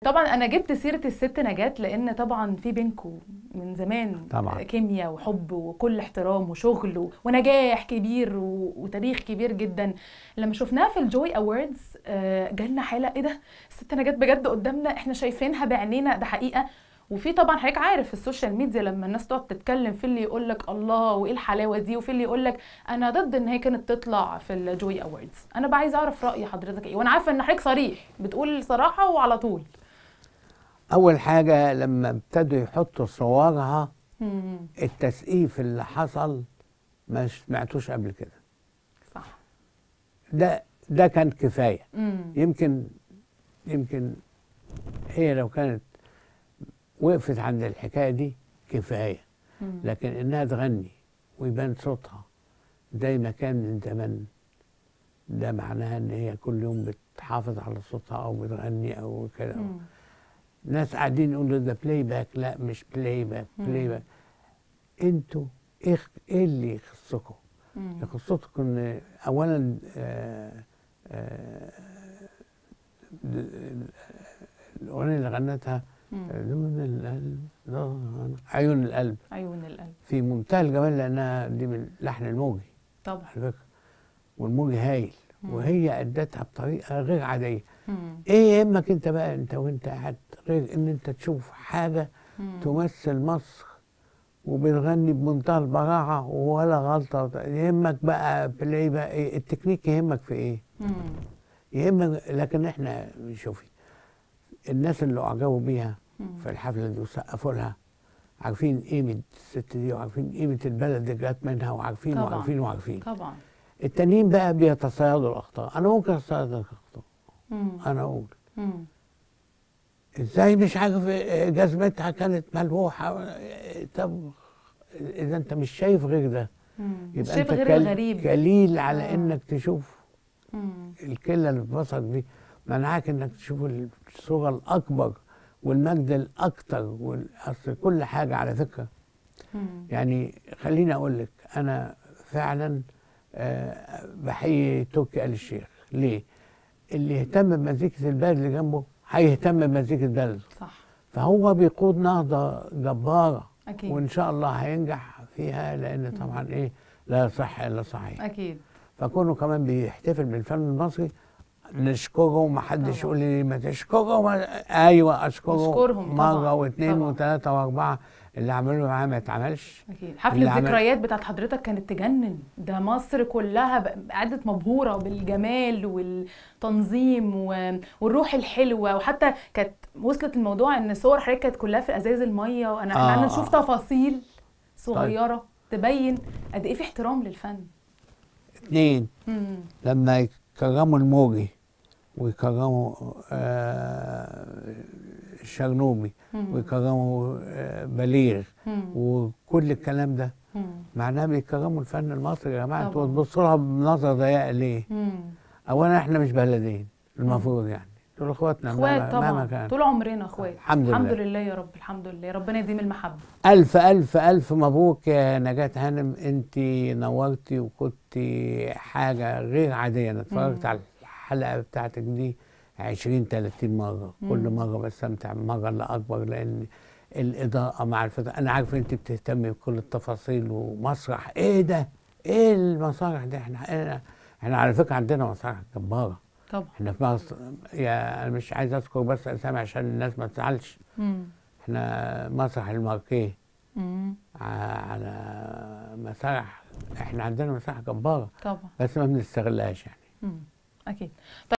طبعا انا جبت سيره الست نجاة لان طبعا في بينكم من زمان طبعا. كيمياء وحب وكل احترام وشغل و- ونجاح كبير و- وتاريخ كبير جدا لما شفناها في الجوي اووردز جالنا حاله ايه ده الست نجاة بجد قدامنا احنا شايفينها بعينينا ده حقيقه وفي طبعا حضرتك عارف في السوشيال ميديا لما الناس تقعد تتكلم في اللي يقول لك الله وايه الحلاوه دي وفي اللي يقول لك انا ضد ان هي كانت تطلع في الجوي اووردز انا بقى عايزه اعرف راي حضرتك ايه وانا عارفه ان حضرتك صريح بتقول صراحه وعلى طول اول حاجه لما ابتدوا يحطوا صورها مم. التسقيف اللي حصل ما سمعتوش قبل كده صح ده ده كان كفايه مم. يمكن يمكن هي لو كانت وقفت عند الحكايه دي كفايه مم. لكن انها تغني ويبان صوتها زي ما كان من زمان ده معناها ان هي كل يوم بتحافظ على صوتها او بتغني او كده مم. ناس قاعدين يقولوا ده بلاي باك لا مش بلاي باك بلاي مم. باك انتوا ايه ايه اللي يخصكم؟ مم. يخصكم ان اولا آه، آه، الاغنيه اللي غنتها مم. دون القلب ضهرا- عيون القلب عيون القلب في منتهى الجمال لانها دي من لحن الموجي طبعا على فكره والموجي هايل مم. وهي ادتها بطريقه غير عاديه مم. ايه يهمك انت بقى انت وانت قاعد غير ان انت تشوف حاجه مم. تمثل مصر وبتغني بمنتهى البراعه ولا غلطه يهمك بقى بلاي بقى إيه التكنيك يهمك في ايه مم. يهمك لكن احنا شوفي الناس اللي اعجبوا بيها مم. في الحفله دي وسقفوا لها عارفين قيمه الست دي وعارفين قيمه البلد اللي جت منها وعارفين طبعاً. وعارفين وعارفين طبعا التانيين بقى بيتصيدوا الاخطاء انا ممكن اتصيد الاخطاء مم. انا اقول مم. ازاي مش عارف إيه جزمتها كانت ملوحه إيه طب اذا انت مش شايف غير ده مم. يبقى شايف انت غير كل- الغريب كليل على آه. انك تشوف مم. الكلة اللي في بصرك دي منعك انك تشوف الصورة الاكبر والمجد الاكتر والاصل كل حاجة على فكرة مم. يعني خليني اقول لك انا فعلا آه، بحيي تركي آل الشيخ ليه؟ اللي يهتم بمزيكة البلد اللي جنبه هيهتم بمزيكة بلده صح فهو بيقود نهضة جبارة اكيد وان شاء الله هينجح فيها لان طبعا ايه لا يصح الا صحيح اكيد فكونه كمان بيحتفل بالفن المصري نشكره ما حدش طبعا. يقول لي ما تشكره ما ايوه اشكره نشكرهم مره طبعا. واثنين طبعا. وثلاثه واربعه اللي عملوه معاه ما اتعملش اكيد حفل اللي عمل- الذكريات بتاعت حضرتك كانت تجنن ده مصر كلها ب- قعدت مبهوره بالجمال والتنظيم و- والروح الحلوه وحتى كانت وصلت الموضوع ان صور حضرتك كانت كلها في ازاز الميه وانا احنا آه، قعدنا نشوف آه. تفاصيل صغيره تبين قد ايه في احترام للفن اثنين مم. لما يكرموا الموجي ويكرموا آه الشرنوبي مم. ويكرموا آه بليغ مم. وكل الكلام ده مم. معناه بيكرموا الفن المصري يا جماعه انتوا طبعا. بتبصوا لها بنظره ضيقه ليه؟ مم. اولا احنا مش بلدين المفروض يعني دول اخواتنا اخوات مهما- مهما طبعا كان طول عمرنا اخوات الحمد الحمد لله. لله يا رب الحمد لله ربنا يديم المحبه ألف ألف ألف مبروك يا نجاة هانم أنت نورتي وكنت حاجة غير عادية أنا اتفرجت مم. على الحلقة بتاعتك دي 20 30 مرة كل مم. مرة بستمتع مرة لا أكبر لأن الإضاءة مع الفترة أنا عارف أنت بتهتمي بكل التفاصيل ومسرح إيه ده؟ إيه المسارح دي؟ إحنا إحنا, إحنا على فكرة عندنا مسارح جبارة طبعا إحنا في مصر يا أنا مش عايز أذكر بس أسامي عشان الناس ما تزعلش مم. إحنا مسرح الماركيه مم. ع- على مسارح احنا عندنا مسارح جباره طبعا بس ما بنستغلهاش يعني مم. اكيد